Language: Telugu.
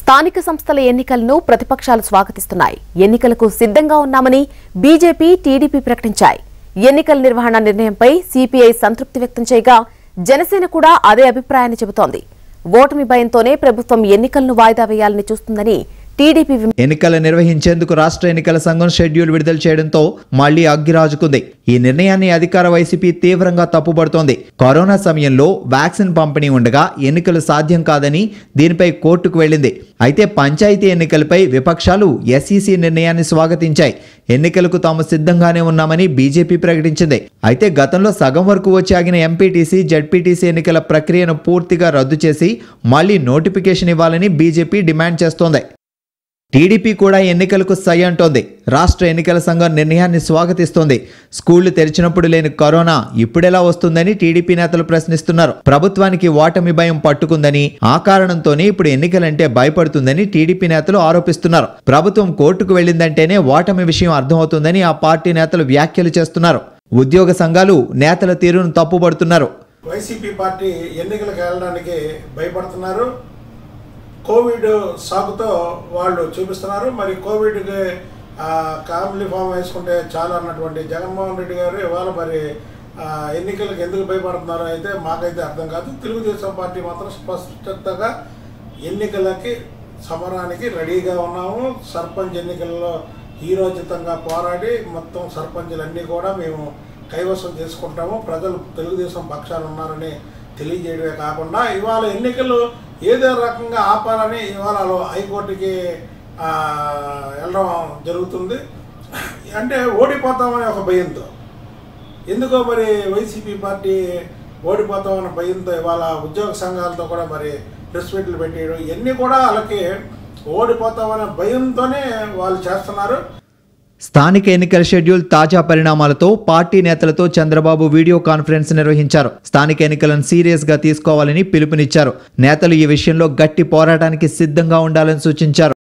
స్థానిక సంస్థల ఎన్నికలను ప్రతిపక్షాలు స్వాగతిస్తున్నాయి ఎన్నికలకు సిద్ధంగా ఉన్నామని బీజేపీ టీడీపీ ప్రకటించాయి ఎన్నికల నిర్వహణ నిర్ణయంపై సిపిఐ సంతృప్తి వ్యక్తం చేయగా జనసేన కూడా అదే అభిప్రాయాన్ని చెబుతోంది ఓటమి భయంతోనే ప్రభుత్వం ఎన్నికలను వాయిదా వేయాలని చూస్తుందని టీడీపీ విమ- ఎన్నికలు నిర్వహించేందుకు రాష్ట్ర ఎన్నికల సంఘం షెడ్యూల్ విడుదల చేయడంతో మళ్లీ అగ్గిరాజుకుంది ఈ నిర్ణయాన్ని అధికార వైసీపీ తీవ్రంగా తప్పుపడుతోంది కరోనా సమయంలో వ్యాక్సిన్ పంపిణీ ఉండగా ఎన్నికలు సాధ్యం కాదని దీనిపై కోర్టుకు వెళ్ళింది అయితే పంచాయతీ ఎన్నికలపై విపక్షాలు ఎస్ఈసీ నిర్ణయాన్ని స్వాగతించాయి ఎన్నికలకు తాము సిద్ధంగానే ఉన్నామని బీజేపీ ప్రకటించింది అయితే గతంలో సగం వరకు వచ్చి ఆగిన ఎంపీటీసీ జడ్పీటీసీ ఎన్నికల ప్రక్రియను పూర్తిగా రద్దు చేసి మళ్లీ నోటిఫికేషన్ ఇవ్వాలని బీజేపీ డిమాండ్ చేస్తోంది టీడీపీ కూడా ఎన్నికలకు సై అంటోంది రాష్ట్ర ఎన్నికల సంఘం నిర్ణయాన్ని స్వాగతిస్తోంది స్కూళ్లు తెరిచినప్పుడు లేని కరోనా ఇప్పుడెలా వస్తుందని టీడీపీ నేతలు ప్రశ్నిస్తున్నారు ప్రభుత్వానికి ఓటమి భయం పట్టుకుందని ఆ కారణంతోనే ఇప్పుడు ఎన్నికలంటే భయపడుతుందని టీడీపీ నేతలు ఆరోపిస్తున్నారు ప్రభుత్వం కోర్టుకు వెళ్ళిందంటేనే ఓటమి విషయం అర్థమవుతుందని ఆ పార్టీ నేతలు వ్యాఖ్యలు చేస్తున్నారు ఉద్యోగ సంఘాలు నేతల తీరును తప్పుపడుతున్నారు వైసీపీ పార్టీ ఎన్నికలకు వెళ్ళడానికి భయపడుతున్నారు కోవిడ్ సాకుతో వాళ్ళు చూపిస్తున్నారు మరి కోవిడ్కి కామిలీ ఫామ్ వేసుకుంటే చాలు అన్నటువంటి జగన్మోహన్ రెడ్డి గారు ఇవాళ మరి ఆ, ఎన్నికలకు ఎందుకు భయపడుతున్నారో అయితే మాకైతే అర్థం కాదు తెలుగుదేశం పార్టీ మాత్రం స్పష్టతగా ఎన్నికలకి సమరానికి రెడీగా ఉన్నాము సర్పంచ్ ఎన్నికల్లో హీరోచితంగా పోరాడి మొత్తం సర్పంచులన్నీ కూడా మేము కైవసం చేసుకుంటాము ప్రజలు తెలుగుదేశం పక్షాలు ఉన్నారని తెలియజేయడమే కాకుండా ఇవాళ ఎన్నికలు ఏదో రకంగా ఆపాలని ఇవాళ హైకోర్టుకి ఆ, వెళ్ళడం జరుగుతుంది అంటే ఓడిపోతామనే ఒక భయంతో ఎందుకో మరి వైసీపీ పార్టీ ఓడిపోతామన్న భయంతో ఇవాళ ఉద్యోగ సంఘాలతో కూడా మరి ప్రెస్ మీట్లు పెట్టేయడం ఇవన్నీ కూడా వాళ్ళకి ఓడిపోతామనే భయంతోనే వాళ్ళు చేస్తున్నారు స్థానిక ఎన్నికల షెడ్యూల్ తాజా పరిణామాలతో పార్టీ నేతలతో చంద్రబాబు వీడియో కాన్ఫరెన్స్ నిర్వహించారు స్థానిక ఎన్నికలను సీరియస్ గా తీసుకోవాలని పిలుపునిచ్చారు నేతలు ఈ విషయంలో గట్టి పోరాటానికి సిద్ధంగా ఉండాలని సూచించారు